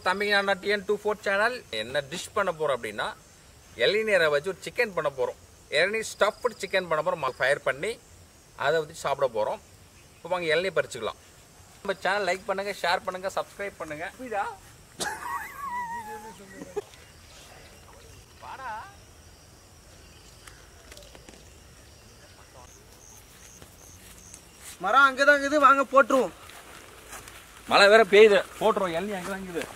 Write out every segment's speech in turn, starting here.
தம்பிங்க அண்ணா TN two four channel என்ன டிஷ் பண்ண போகிறோம் அப்படின்னா இளநீரை வச்சு ஒரு சிக்கன் பண்ண போகிறோம் இளநீர் ஸ்டஃப்டு சிக்கன் பண்ண போகிறோம் ஃபயர் பண்ணி அதை வச்சு சாப்பிட போகிறோம் இப்போ வாங்க இளநீர் பறிச்சுக்கலாம் நம்ம சேனல் லைக் பண்ணுங்கள் ஷேர் பண்ணுங்கள் சப்ஸ்கிரைப் பண்ணுங்கள் புரியுதா வாடா மரம் அங்கதான் இருக்குது வாங்க போட்டுருவோம் மழை வேற பெய்யுது போட்டுரும் இளநீ அங்கே தான் இருக்குது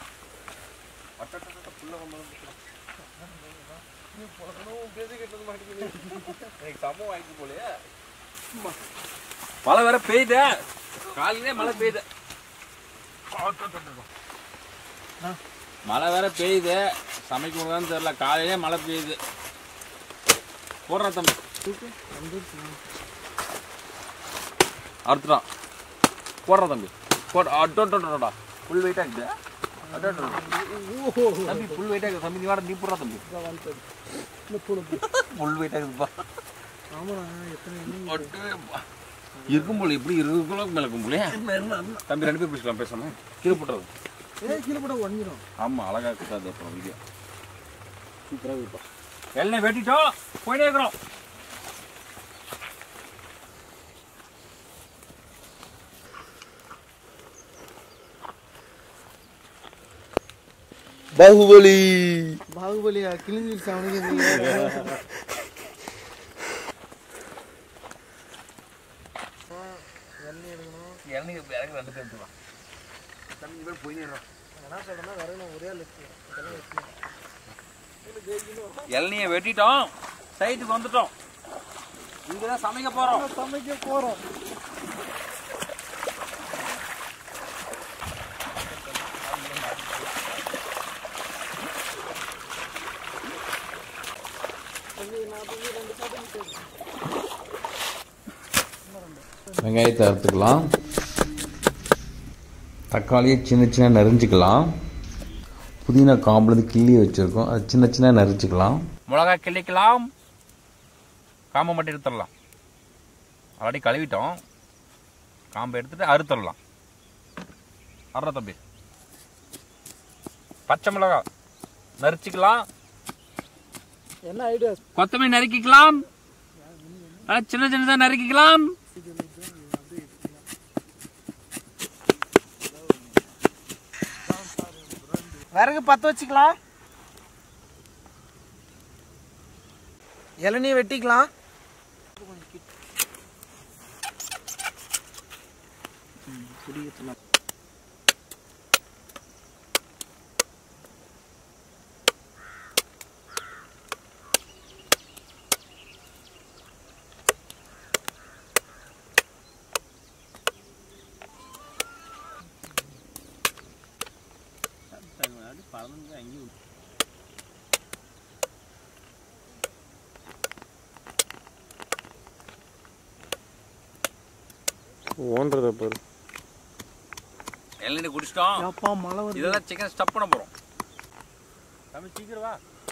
மழை வேற பெய்யுது காலையிலே மழை பெய்யுது மழை வேற பெய்யுது சமைக்க முடியாதுன்னு தெரியல காலையிலே மழை பெய்யுது போடுறா தம்பி அறுத்துட்டான் போடுறா தம்பி போட அட்டோட்டோட்டோடா ஃபுல் வெயிட்டாக இருக்குது அட்டோட்டோ தம்பி ஃபுல் வெயிட்டாக இருக்குது தம்பி நீ வாட நீ போடுறா தம்பி ஃபுல் வெயிட்டாக இருக்குதுப்பா இருக்கும் போல இப்படி இருபது கிலோ மேலே இருக்கும் போலயே தம்பி ரெண்டு பேர் பேசலாம் பேசாம கீழே போட்டுறது கீழே போட உடஞ்சிரும் ஆமாம் அழகாக இருக்குது அது அப்புறம் வீடியோ சூப்பராக இருக்குப்பா எல்லாம் வெட்டிட்டோம் போயிட்டே இருக்கிறோம் பாகுபலி பாகுபலியா கிழிஞ்சிருச்சு அவனுக்கு இளநீர் இறங்கி ரெண்டு பேர் எடுத்துக்கலாம் தம்பி பேர் போயிடுறோம் இளநியை வெட்டிட்டோம் சைட்டுக்கு வந்துட்டோம் இங்கே தான் சமைக்க போகிறோம் சமைக்க போறோம் வெங்காயத்தை அறுத்துக்கலாம் தக்காளியை சின்ன சின்ன நரிஞ்சிக்கலாம் புதினா காம்புலேருந்து கிள்ளி வச்சுருக்கோம் அது சின்ன சின்ன நரிச்சிக்கலாம் மிளகாய் கிள்ளிக்கலாம் காம்பை மட்டும் எடுத்துடலாம் ஆல்ரெடி கழுவிட்டோம் காம்பை எடுத்துட்டு அறுத்துடலாம் அறுற தம்பி பச்சை மிளகாய் நரிச்சிக்கலாம் என்ன ஐடியா கொத்தமல்லி நறுக்கிக்கலாம் ஆ, சின்ன சின்னதாக நறுக்கிக்கலாம் விறகு பத்த வச்சுக்கலாம் இளநீ வெட்டிக்கலாம் ஓன்றத பாரு இளநீர் குடிச்சிட்டோம் அப்பா மழை வருது இதெல்லாம் சிக்கன் ஸ்டப் பண்ண போகிறோம் தம்பி சீக்கிரம் வா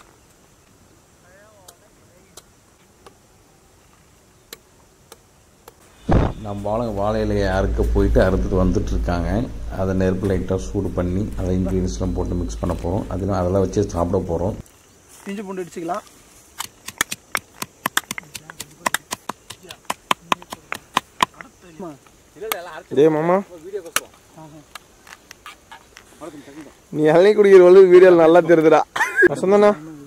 நம்ம வாழை வாழை இலையை அறுக்க போயிட்டு அறுத்துட்டு வந்துட்டு இருக்காங்க அதை நெருப்பு லைட்டாக சூடு பண்ணி அதை இன்க்ரீடியன்ஸ்லாம் போட்டு மிக்ஸ் பண்ண போகிறோம் அதெல்லாம் அதெல்லாம் வச்சு சாப்பிட போகிறோம் இஞ்சி பூண்டு அடிச்சுக்கலாம் டே மாமா நீ இளநீ குடிக்கிற வந்து வீடியோல நல்லா தெரியுதுடா வசந்தண்ணா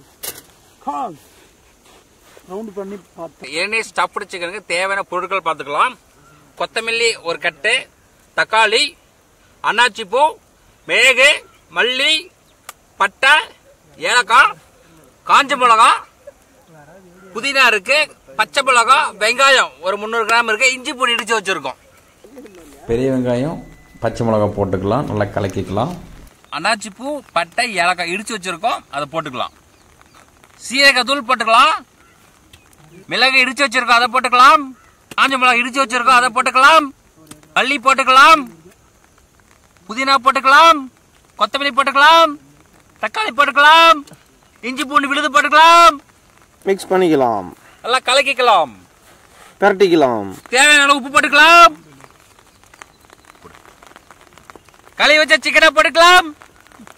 ரவுண்ட் பண்ணி பார்த்தேன் இளநீர் ஸ்டஃப்டு சிக்கனுக்கு தேவையான பொருட்கள் பார்த்துக்கலாம் கொத்தமல்லி ஒரு கட்டு தக்காளி அன்னாச்சி பூ மிளகு மல்லி பட்டை ஏலக்காய் காஞ்ச மிளகா புதினா இருக்கு பச்சை மிளகா வெங்காயம் ஒரு முந்நூறு கிராம் இருக்கு இஞ்சி பூடி இடிச்சு வச்சிருக்கோம் பெரிய வெங்காயம் பச்சை மிளகாய் போட்டுக்கலாம் நல்லா கலக்கிக்கலாம் அன்னாச்சி பூ பட்டை ஏலக்காய் இடிச்சு வச்சிருக்கோம் அதை போட்டுக்கலாம் சீரகத்தூள் போட்டுக்கலாம் மிளகு இடிச்சு வச்சிருக்கோம் அதை போட்டுக்கலாம் காஞ்ச மிளகாய் இடிச்சு வச்சிருக்கோம் அதை போட்டுக்கலாம் மல்லி போட்டுக்கலாம் புதினா போட்டுக்கலாம் கொத்தமல்லி போட்டுக்கலாம் தக்காளி போட்டுக்கலாம் இஞ்சி பூண்டு விழுது போட்டுக்கலாம் மிக்ஸ் பண்ணிக்கலாம் நல்லா கலக்கிக்கலாம் பரட்டிக்கலாம் தேவையான அளவு உப்பு போட்டுக்கலாம் கழுவி வச்ச சிக்கனை போட்டுக்கலாம்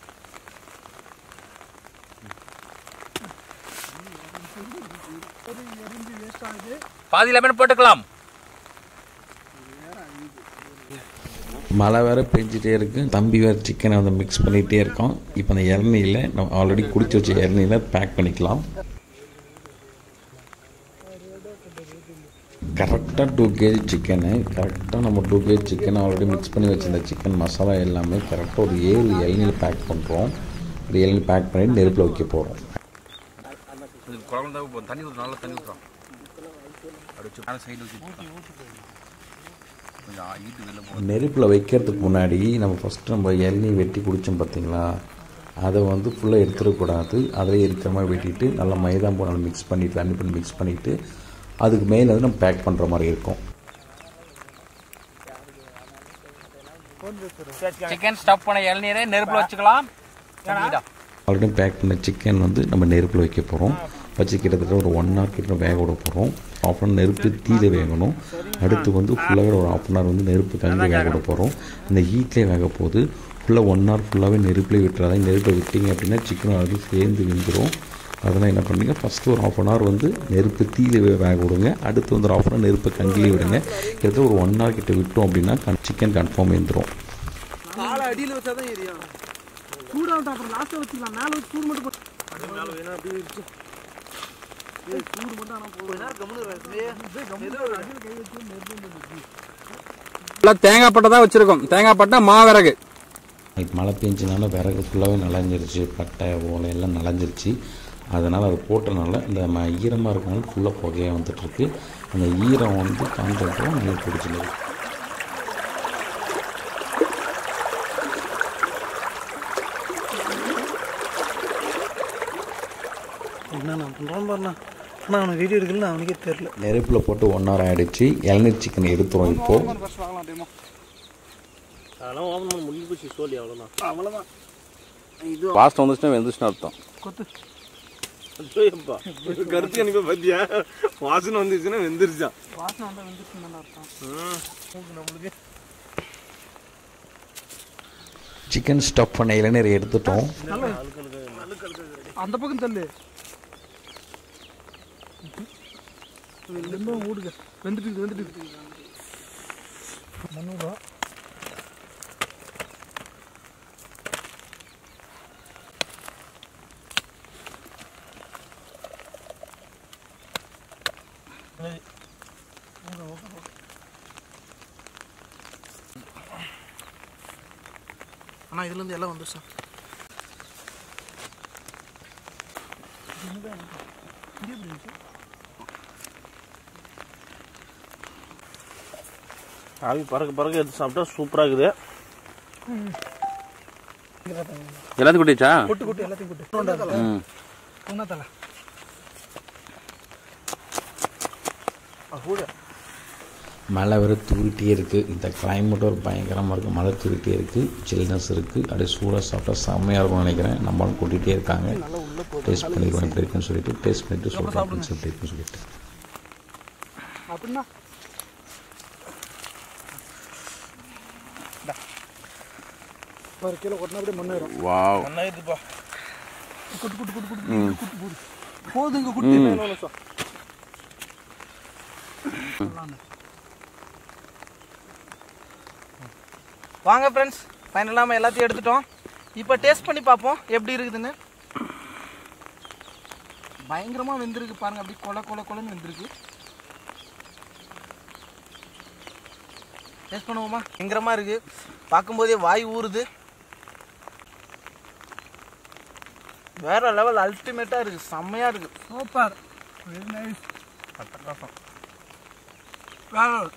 பாதி லெமன் போட்டுக்கலாம் மழை வேற பெஞ்சிட்டே இருக்கு தம்பி வேறு சிக்கனை வந்து மிக்ஸ் பண்ணிகிட்டே இருக்கோம் இப்போ அந்த இளநியில் நம்ம ஆல்ரெடி குடிச்சு வச்ச இளநியில் பேக் பண்ணிக்கலாம் கரெக்டாக டூ கேஜி சிக்கனு கரெக்டாக நம்ம டூ கேஜி சிக்கனை ஆல்ரெடி மிக்ஸ் பண்ணி வச்சிருந்த சிக்கன் மசாலா எல்லாமே கரெக்டாக ஒரு ஏழு இளநியில் பேக் பண்ணுறோம் ஒரு இளநீ பேக் பண்ணி நெருப்பில் வைக்க போகிறோம் குழந்தை தண்ணி ஊற்று நல்லா தண்ணி ஊற்றுறோம் அப்படி சைடு வச்சு கொஞ்சம் ஈட்டு வெளில போ நெருப்பில் வைக்கிறதுக்கு முன்னாடி நம்ம ஃபஸ்ட்டு நம்ம இளநீ வெட்டி குடித்தோம் பார்த்தீங்களா அதை வந்து ஃபுல்லாக எடுத்துடக்கூடாது அதிலே இருக்கிற மாதிரி வெட்டிட்டு நல்லா மைதா போனால் மிக்ஸ் பண்ணிவிட்டு தண்ணி பண்ணி மிக்ஸ் பண்ணிவிட்டு அதுக்கு மேலே வந்து நம்ம பேக் பண்ணுற மாதிரி இருக்கும் சிக்கன் ஸ்டஃப் பண்ண இளநீரை நெருப்புல வச்சுக்கலாம் தண்ணிடா. ஆல்ரெடி பேக் பண்ண சிக்கன் வந்து நம்ம நெருப்பில் வைக்க போகிறோம் வச்சு கிட்டத்தட்ட ஒரு ஒன் ஹவர் கிட்ட வேக விட போகிறோம் ஆஃப் அன் நெருப்பு தீயில வேகணும் அடுத்து வந்து ஃபுல்லாகவே ஒரு ஆஃப் அன் ஹவர் வந்து நெருப்பு கஞ்சி வேக விட போகிறோம் இந்த ஹீட்லேயே வேக போகுது ஃபுல்லாக ஒன் ஹவர் ஃபுல்லாகவே நெருப்புலேயே விட்டுறாதான் நெருப்பில் விட்டீங்க அப்படின்னா சிக்கன் அது சேர்ந்து வெந்துடும் அதெல்லாம் என்ன பண்ணுறீங்க ஃபஸ்ட்டு ஒரு ஆஃப் அன் ஹவர் வந்து நெருப்பு தீயில வே- வேக விடுங்க அடுத்து வந்து ஒரு ஆஃப் அன் ஹவர் நெருப்பு கங்கிலே விடுங்க கிட்டத்தட்ட ஒரு ஒன் ஹவர் கிட்ட விட்டோம் அப்படின்னா சிக்கன் கன்ஃபார்ம் வெந்துடும் காலை அடியில் வச்சா தான் எரியும் சூடாகட்டும் அப்புறம் லாஸ்ட்டாக வச்சுக்கலாம் மேலே வச்சு சூடு மட்டும் போட்டு மேலே வேணா அப்படியே இருக்கு ஏய், சூடு மட்டும் ஆனால் போதும் கம்முன்னு அடியில் கை வச்சு நெருப்பு எல்லாம் தேங்காய் பட்டை தான் வச்சிருக்கோம் தேங்காய் பட்டை மாவிறகு இப்போ மழை பெஞ்சனால விறகு ஃபுல்லாகவே நனைஞ்சிருச்சு பட்டை ஓலை எல்லாம் நனைஞ்சிருச்சு அதனால் அது போட்டனால இந்த ம ஈரமாக இருக்கனால ஃபுல்லாக புகையாக வந்துட்டுருக்கு அந்த ஈரம் வந்து காஞ்சப்பறம் நல்லா பிடிச்சிருக்கு என்ன நான் பண்ணுறான் பாருண்ணா ஆனால் அவனுக்கு வீடியோ எடுக்கல அவனுக்கே தெரில நெருப்பில் போட்டு ஒன் ஹவர் ஆகிடுச்சு இளநீர் சிக்கன் எடுத்துரும் இப்போது அதெல்லாம் ஓப்பன் பண்ண முடிஞ்சு போச்சு சோழி அவ்வளோதான் அவ்வளோதான் இது பாஸ்ட் வந்துச்சுன்னா வெந்துச்சுன்னு அர்த்தம் கொத்து கருத்து அனுப்ப பாத்தியா வாசனை வந்துச்சுன்னா வெந்துருச்சான் வாசனை வந்தால் வந்துருச்சு நல்லா அர்த்தம் நம்மளுக்கு சிக்கன் ஸ்டஃப் பண்ண இளநீர் எடுத்துட்டோம் அந்த பக்கம் தள்ளு வெந்துடும் ஊடுங்க வெந்துட்டு இருக்குது, வெந்துட்டு இருக்குது. மண்ணுடா அண்ணா இதுலேருந்து எல்லாம் வந்துருச்சா ஆவி பறக்க பறக்க எடுத்து சாப்பிட்டா சூப்பரா இருக்குது எல்லாத்தையும் குட்டிச்சா கொட்டு கொட்டு எல்லாத்தையும் கொட்டு ம் ஒன்றா தலை மழை வேறு தூரிட்டே இருக்குது இந்த கிளைமேட் ஒரு பயங்கரமாக இருக்குது மழை தூரிட்டே இருக்குது சில்னஸ் இருக்குது அப்படியே சூடாக சாப்பிட்டா செம்மையாக இருக்கும்னு நினைக்கிறேன் நம்மளும் கூட்டிகிட்டே இருக்காங்க டேஸ்ட் பண்ணிடுவோம் எப்படி இருக்குன்னு சொல்லிட்டு டேஸ்ட் பண்ணிட்டு சூப்பராக அப்படின்னு எப்படி இருக்குன்னு சொல்லிட்டு அப்படின்னா ஒரு கிலோ கொட்டினா அப்படியே மண்ணாயிரும் வாவ் நல்லாயிருப்பா குட்டு குட்டு குட்டு குட்டு குட்டு போடு போதுங்க குட்டி மேல உலசம் வாங்க ஃப்ரெண்ட்ஸ் ஃபைனலாக நம்ம எல்லாத்தையும் எடுத்துட்டோம் இப்போ டேஸ்ட் பண்ணி பார்ப்போம் எப்படி இருக்குதுன்னு பயங்கரமாக வெந்திருக்கு பாருங்க அப்படி கொல கொல கொலன்னு வெந்திருக்கு டேஸ்ட் பண்ணுவோமா பயங்கரமாக இருக்கு பார்க்கும்போதே வாய் ஊறுது வேற லெவல் அல்டிமேட்டாக இருக்கு செம்மையா இருக்கு சூப்பர் வெரி நைஸ் அட்டகாசம் வேற level.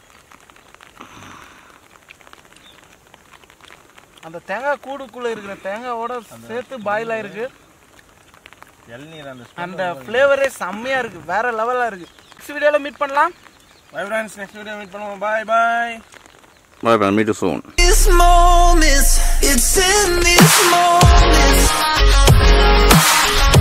அந்த தேங்காய் கூடுக்குள்ள இருக்கிற தேங்காயோட சேர்த்து பாயில் ஆயிருக்கு இளநீர் அந்த அந்த ஃப்ளேவரே செம்மையா இருக்கு வேற லெவலா இருக்கு நெக்ஸ்ட் வீடியோல மீட் பண்ணலாம் bye friends next video meet பண்ணுவோம் bye bye bye bye meet soon This moment, it's in this moment.